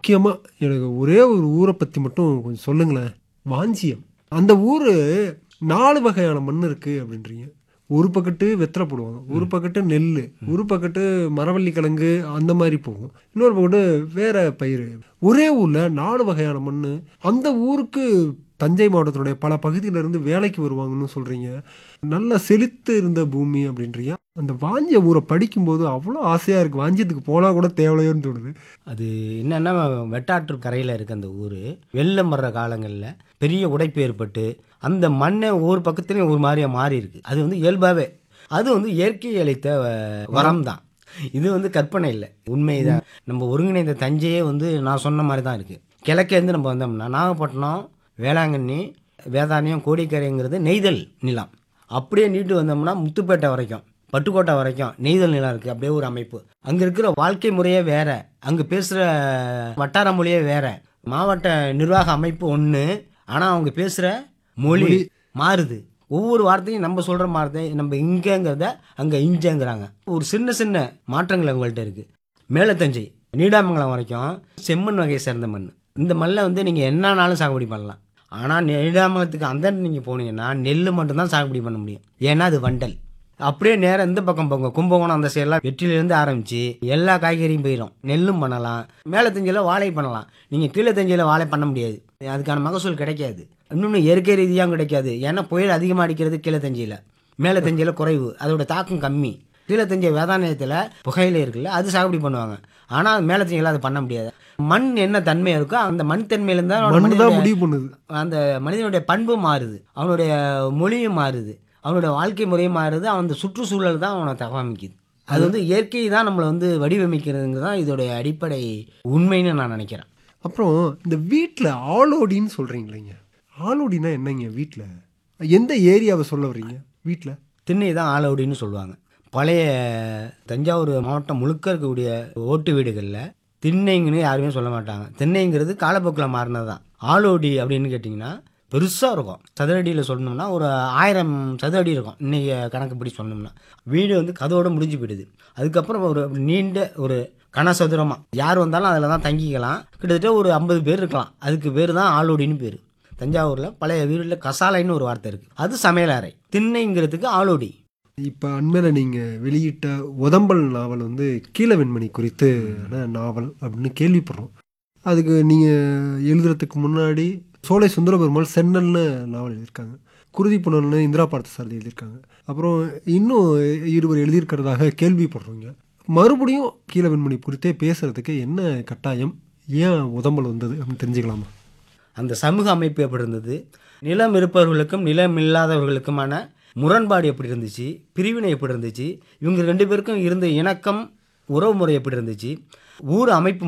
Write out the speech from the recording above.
முக்கியமா எனக்கு ஒரே ஒரு ஊரை பத்தி மட்டும் கொஞ்சம் சொல்லுங்களேன் வாஞ்சியம் அந்த ஊரு நாலு வகையான மண் இருக்கு அப்படின்றீங்க ஒரு பக்கத்து வெத்தலை போடுவாங்க ஒரு பக்கத்து நெல் ஒரு பக்கத்து மரவள்ளி கிழங்கு அந்த மாதிரி போகும் இன்னொரு பக்கத்து வேற பயிர் ஒரே ஊர்ல நாலு வகையான மண் அந்த ஊருக்கு தஞ்சை மாவட்டத்தினுடைய பல பகுதியில இருந்து வேலைக்கு வருவாங்கன்னு சொல்றீங்க நல்ல செழித்து இருந்த பூமி அப்படின்றீங்க அந்த வாஞ்சிய ஊரை படிக்கும்போது அவ்வளோ ஆசையா இருக்கு வாஞ்சியத்துக்கு போனா கூட தேவையோன்னு தோணுது அது என்னன்னா வெட்டாற்று கரையில் இருக்க அந்த ஊர் வெள்ளம் வர்ற காலங்களில் பெரிய உடைப்பு ஏற்பட்டு அந்த மண்ணை ஒவ்வொரு பக்கத்துலையும் ஒரு மாதிரியா மாறி இருக்கு அது வந்து இயல்பாகவே அது வந்து இயற்கை அளித்த அஹ், வரம் தான் இது வந்து கற்பனை இல்லை உண்மைதான் நம்ம ஒருங்கிணைந்த தஞ்சையே வந்து நான் சொன்ன மாதிரி தான் இருக்குது கிழக்கேருந்து நம்ம வந்தோம்னா நாகப்பட்டினம் வேளாங்கண்ணி வேதாரண்யம் கோடிக்கரைங்கிறது நெய்தல் நிலம் அப்படியே நீட்டு வந்தோம்னா முத்துப்பேட்டை வரைக்கும் பட்டுக்கோட்டை வரைக்கும் நெய்தல் நிலம் இருக்குது அப்படியே ஒரு அமைப்பு அங்கே இருக்கிற வாழ்க்கை முறையே வேற அங்கே பேசுகிற வட்டார மொழியே வேற மாவட்ட நிர்வாக அமைப்பு ஒன்று ஆனால் அவங்க பேசுகிற மொழி மாறுது ஒவ்வொரு வார்த்தையும் நம்ம சொல்கிற வார்த்தை நம்ம இங்கேங்கிறத அங்கே இஞ்சேங்கிறாங்க ஒரு சின்ன சின்ன மாற்றங்கள் அவங்கள்ட்ட இருக்குது மேலத்தஞ்சை நீடாமங்கலம் வரைக்கும் செம்மண் வகையை சேர்ந்த மண் இந்த மண்ணில் வந்து நீங்கள் என்னன்னாலும் சாகுபடி பண்ணலாம் ஆனால் நீடாமங்கலத்துக்கு அந்த நீங்கள் போனீங்கன்னா நெல் மட்டும்தான் சாகுபடி பண்ண முடியும் ஏன்னா அது வண்டல் அப்படியே நேரா இந்த பக்கம் போங்க கும்பகோணம் அந்த சைடெல்லாம் வெற்றிலேருந்து ஆரம்பித்து எல்லா காய்கறியும் போயிடும் நெல்லும் பண்ணலாம் மேலே தஞ்சையில் வாழை பண்ணலாம் நீங்கள் கீழே தஞ்சையில் வாழை பண்ண முடியாது அதுக்கான மகசூல் கிடைக்காது இன்னொன்று இயற்கை ரீதியாகவும் கிடைக்காது ஏன்னா புயல் அதிகமாக அடிக்கிறது கீழே தஞ்சையில் மேலே தஞ்சையில் குறைவு அதோட தாக்கம் கம்மி கீழே தஞ்சை வேதாநிலையத்தில் புகையில இருக்குல்ல அது சாகுபடி பண்ணுவாங்க ஆனால் மேலே தஞ்சையில் அது பண்ண முடியாது மண் என்ன தன்மை இருக்கோ அந்த மண் தன்மையிலேருந்து தான் மண் தான் மனிதனுடைய- முடிவு பண்ணுது அந்த மனிதனுடைய பண்பு மாறுது அவனுடைய மொழியும் மாறுது அவனுடைய வாழ்க்கை முறையும் மாறுது அவன் அந்த சுற்றுச்சூழல் தான் அவனை தகவமைக்குது அது வந்து இயற்கை தான் நம்மளை வந்து வடிவமைக்கிறதுங்க தான் இதோடைய அடிப்படை உண்மைன்னு நான் நினைக்கிறேன் அப்புறம் இந்த வீட்டில் ஆளோடின்னு சொல்றீங்களேங்க ஆளோடினா என்னங்க வீட்டில் எந்த ஏரியாவை சொல்ல வர்றீங்க வீட்டில் திண்ணை தான் ஆலவுடின்னு சொல்லுவாங்க பழைய தஞ்சாவூர் மாவட்டம் முழுக்க இருக்கக்கூடிய ஓட்டு வீடுகளில் திண்ணைங்கன்னு யாருமே சொல்ல மாட்டாங்க திண்ணைங்கிறது காலப்போக்கில் மாறினது தான் ஆலோடி அப்படின்னு கேட்டிங்கன்னா பெருசாக இருக்கும் சதுரடியில் சொல்லணும்னா ஒரு ஆயிரம் சதுரடி இருக்கும் இன்றைக்கி கணக்குப்படி சொன்னோம்னா வீடு வந்து கதோட முடிஞ்சு போயிடுது அதுக்கப்புறம் ஒரு நீண்ட ஒரு கனசதுரமாக யார் வந்தாலும் அதில் தான் தங்கிக்கலாம் கிட்டத்தட்ட ஒரு ஐம்பது பேர் இருக்கலாம் அதுக்கு பேர் தான் ஆலோடின்னு பேர் தஞ்சாவூரில் பழைய வீட்டில் கசாலைன்னு ஒரு வார்த்தை இருக்குது அது சமையலறை திண்ணைங்கிறதுக்கு ஆலோடி இப்போ அண்மையில் நீங்கள் வெளியிட்ட உதம்பல் நாவல் வந்து கீழவெண்மணி குறித்து நாவல் அப்படின்னு கேள்விப்படுறோம் அதுக்கு நீங்கள் எழுதுறதுக்கு முன்னாடி சோலை சுந்தரபெருமாள் சென்னல்னு நாவல் எழுதியிருக்காங்க குருதி புனல்னு இந்திரா பார்த்தசாரதி எழுதியிருக்காங்க அப்புறம் இன்னும் இருவர் எழுதியிருக்கிறதாக கேள்விப்படுறோங்க மறுபடியும் கீழவெண்மணி குறித்தே பேசுறதுக்கு என்ன கட்டாயம் ஏன் உதம்பல் வந்தது அப்படின்னு தெரிஞ்சுக்கலாமா அந்த சமூக அமைப்பு எப்படி இருந்தது நிலம் இருப்பவர்களுக்கும் நிலம் இல்லாதவர்களுக்குமான முரண்பாடு எப்படி இருந்துச்சு பிரிவினை எப்படி இருந்துச்சு இவங்க ரெண்டு பேருக்கும் இருந்த இணக்கம் உறவு முறை எப்படி இருந்துச்சு ஊர் அமைப்பு